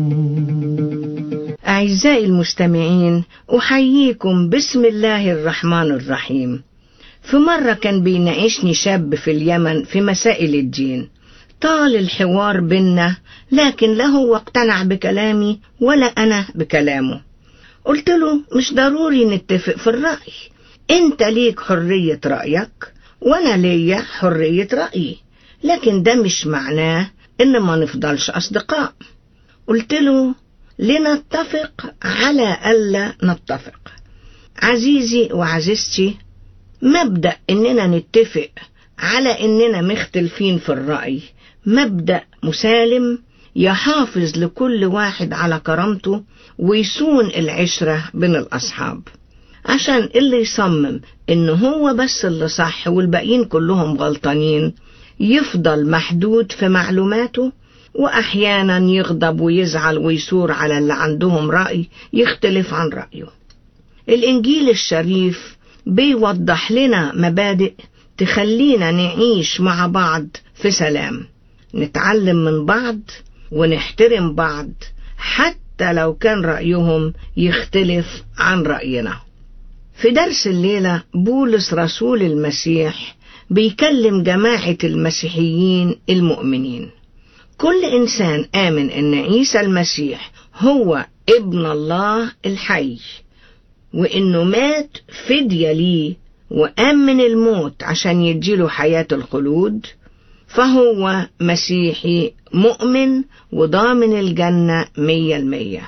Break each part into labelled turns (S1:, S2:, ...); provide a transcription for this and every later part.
S1: أعزائي المستمعين أحييكم بسم الله الرحمن الرحيم في مرة كان بيناقشني شاب في اليمن في مسائل الدين طال الحوار بينا لكن لا هو اقتنع بكلامي ولا أنا بكلامه قلت له مش ضروري نتفق في الرأي انت ليك حرية رأيك وانا ليا حرية رأيي لكن ده مش معناه ان ما نفضلش اصدقاء قلت له لنتفق على ألا نتفق عزيزي وعزيزتي مبدأ إننا نتفق على إننا مختلفين في الرأي مبدأ مسالم يحافظ لكل واحد على كرامته ويسون العشرة بين الأصحاب عشان اللي يصمم إن هو بس اللي صح والباقيين كلهم غلطانين يفضل محدود في معلوماته وأحيانا يغضب ويزعل ويثور على اللي عندهم رأي يختلف عن رأيه الإنجيل الشريف بيوضح لنا مبادئ تخلينا نعيش مع بعض في سلام نتعلم من بعض ونحترم بعض حتى لو كان رأيهم يختلف عن رأينا في درس الليلة بولس رسول المسيح بيكلم جماعة المسيحيين المؤمنين كل إنسان آمن إن عيسى المسيح هو ابن الله الحي وإنه مات فدية ليه وقام من الموت عشان يديله حياة الخلود فهو مسيحي مؤمن وضامن الجنة مية المية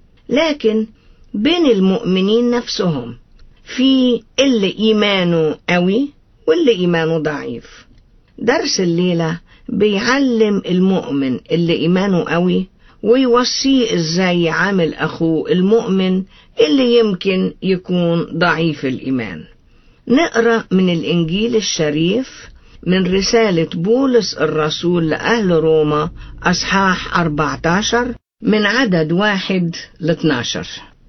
S1: لكن بين المؤمنين نفسهم في اللي إيمانه قوي واللي إيمانه ضعيف درس الليلة بيعلم المؤمن اللي إيمانه قوي ويوصيه إزاي يعامل أخوه المؤمن اللي يمكن يكون ضعيف الإيمان نقرأ من الإنجيل الشريف من رسالة بولس الرسول لأهل روما أصحاح 14 من عدد واحد ل 12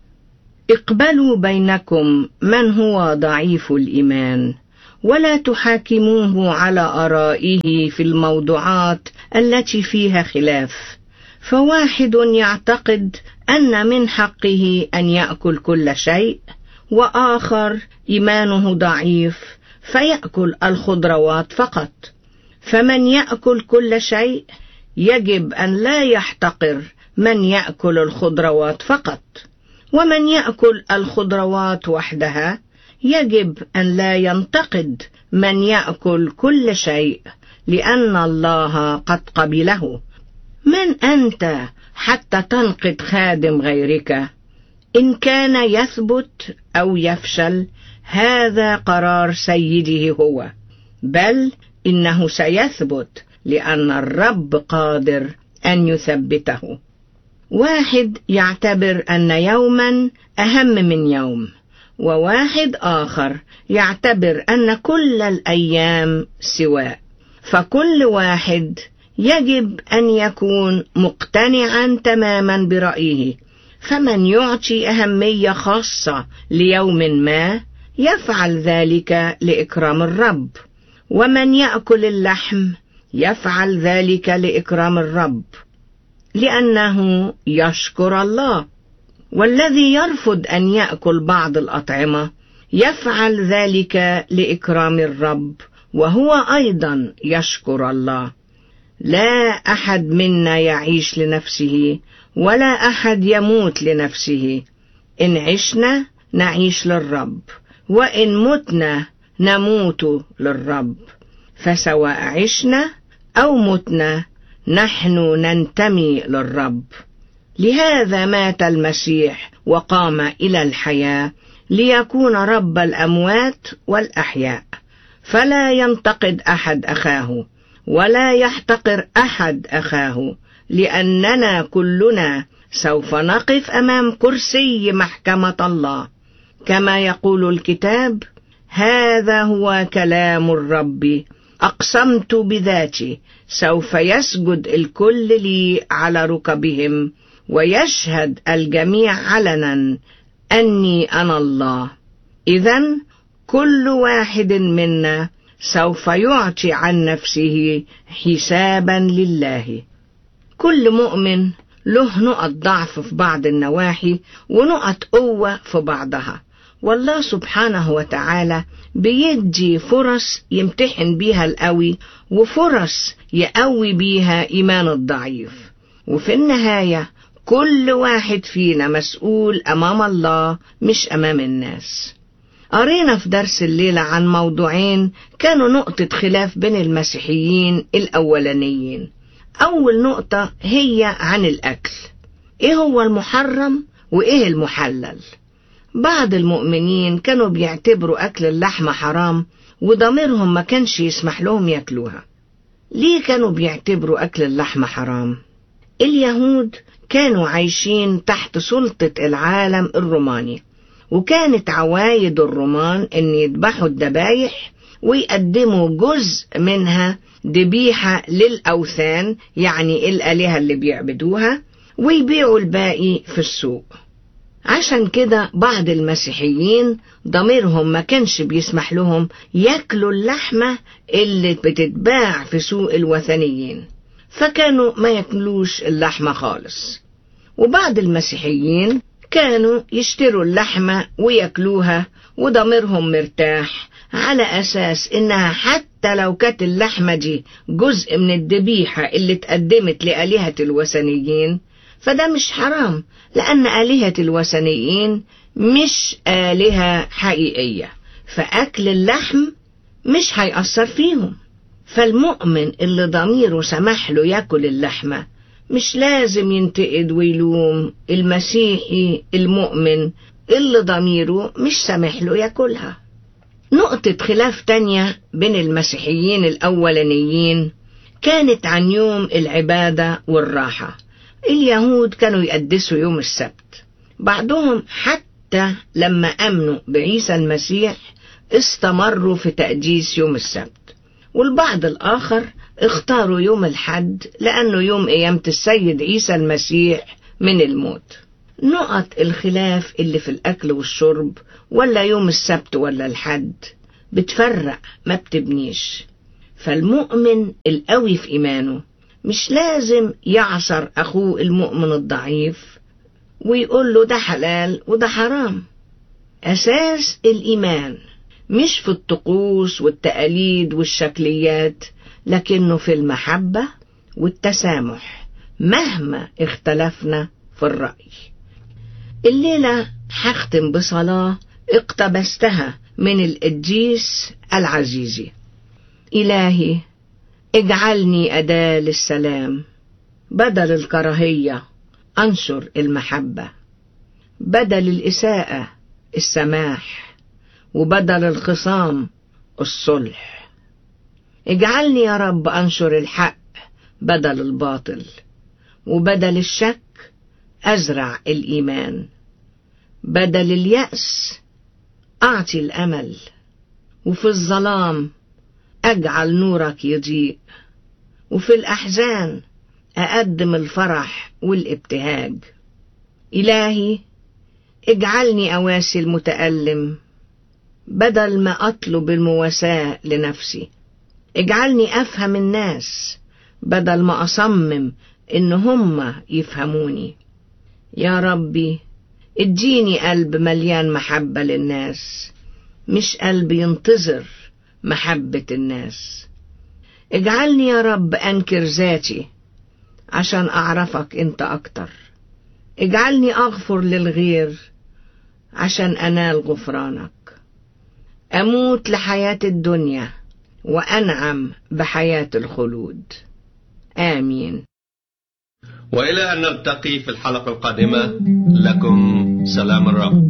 S1: اقبلوا بينكم من هو ضعيف الإيمان ولا تحاكموه على آرائه في الموضوعات التي فيها خلاف فواحد يعتقد أن من حقه أن يأكل كل شيء وآخر إيمانه ضعيف فيأكل الخضروات فقط فمن يأكل كل شيء يجب أن لا يحتقر من يأكل الخضروات فقط ومن يأكل الخضروات وحدها يجب أن لا ينتقد من يأكل كل شيء لأن الله قد قبله من أنت حتى تنقد خادم غيرك إن كان يثبت أو يفشل هذا قرار سيده هو بل إنه سيثبت لأن الرب قادر أن يثبته واحد يعتبر أن يوما أهم من يوم وواحد آخر يعتبر أن كل الأيام سواء فكل واحد يجب أن يكون مقتنعا تماما برأيه فمن يعطي أهمية خاصة ليوم ما يفعل ذلك لإكرام الرب ومن يأكل اللحم يفعل ذلك لإكرام الرب لأنه يشكر الله والذي يرفض أن يأكل بعض الأطعمة يفعل ذلك لإكرام الرب وهو أيضا يشكر الله لا أحد منا يعيش لنفسه ولا أحد يموت لنفسه إن عشنا نعيش للرب وإن متنا نموت للرب فسواء عشنا أو متنا نحن ننتمي للرب لهذا مات المسيح وقام إلى الحياة ليكون رب الأموات والأحياء فلا ينتقد أحد أخاه ولا يحتقر أحد أخاه لأننا كلنا سوف نقف أمام كرسي محكمة الله كما يقول الكتاب هذا هو كلام الرب أقسمت بذاتي سوف يسجد الكل لي على ركبهم ويشهد الجميع علنا أني أنا الله إذا كل واحد منا سوف يعطي عن نفسه حسابا لله كل مؤمن له نقط ضعف في بعض النواحي ونقط قوة في بعضها والله سبحانه وتعالى بيدي فرص يمتحن بيها القوي وفرص يقوي بيها إيمان الضعيف وفي النهاية كل واحد فينا مسؤول أمام الله مش أمام الناس قرينا في درس الليلة عن موضوعين كانوا نقطة خلاف بين المسيحيين الأولانيين أول نقطة هي عن الأكل إيه هو المحرم وإيه المحلل بعض المؤمنين كانوا بيعتبروا أكل اللحمة حرام وضميرهم ما كانش يسمح لهم ياكلوها ليه كانوا بيعتبروا أكل اللحمة حرام؟ اليهود كانوا عايشين تحت سلطة العالم الروماني وكانت عوايد الرومان ان يذبحوا الذبايح ويقدموا جزء منها ذبيحة للأوثان يعني الآلهة اللي بيعبدوها ويبيعوا الباقي في السوق عشان كده بعض المسيحيين ضميرهم ما كانش بيسمح لهم ياكلوا اللحمة اللي بتتباع في سوق الوثنيين فكانوا ما ياكلوش اللحمة خالص وبعض المسيحيين كانوا يشتروا اللحمة وياكلوها وضميرهم مرتاح على أساس إنها حتى لو كانت اللحمة دي جزء من الذبيحة اللي اتقدمت لآلهة الوثنيين فده مش حرام لأن آلهة الوثنيين مش آلهة حقيقية فأكل اللحم مش هيأثر فيهم فالمؤمن اللي ضميره سمح له ياكل اللحمة مش لازم ينتقد ويلوم المسيحي المؤمن اللي ضميره مش سامح له ياكلها نقطة خلاف تانية بين المسيحيين الأولانيين كانت عن يوم العبادة والراحة اليهود كانوا يقدسوا يوم السبت بعضهم حتى لما أمنوا بعيسى المسيح استمروا في تقديس يوم السبت والبعض الآخر اختاروا يوم الحد لأنه يوم قيامة السيد عيسى المسيح من الموت نقط الخلاف اللي في الأكل والشرب ولا يوم السبت ولا الحد بتفرق ما بتبنيش فالمؤمن القوي في إيمانه مش لازم يعصر أخوه المؤمن الضعيف ويقول له ده حلال وده حرام أساس الإيمان مش في الطقوس والتقاليد والشكليات لكنه في المحبة والتسامح مهما اختلفنا في الرأي الليلة هختم بصلاة اقتبستها من القديس العزيزي إلهي اجعلني أداة للسلام بدل الكراهية أنشر المحبة بدل الإساءة السماح وبدل الخصام الصلح اجعلني يا رب أنشر الحق بدل الباطل وبدل الشك أزرع الإيمان بدل اليأس أعطي الأمل وفي الظلام أجعل نورك يضيء وفي الأحزان أقدم الفرح والابتهاج إلهي اجعلني أواسي المتألم بدل ما أطلب المواساة لنفسي اجعلني أفهم الناس بدل ما أصمم إن هم يفهموني يا ربي اديني قلب مليان محبة للناس مش قلب ينتظر محبة الناس اجعلني يا رب أنكر ذاتي عشان أعرفك أنت أكتر اجعلني أغفر للغير عشان أنال غفرانك أموت لحياة الدنيا وأنعم بحياة الخلود آمين
S2: وإلى أن نلتقي في الحلقة القادمة لكم سلام الرب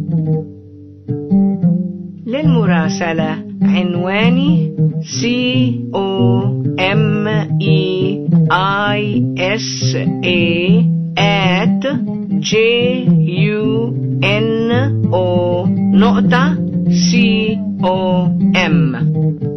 S1: للمراسلة عنواني C O M E I S A at J U N O نقطة C O M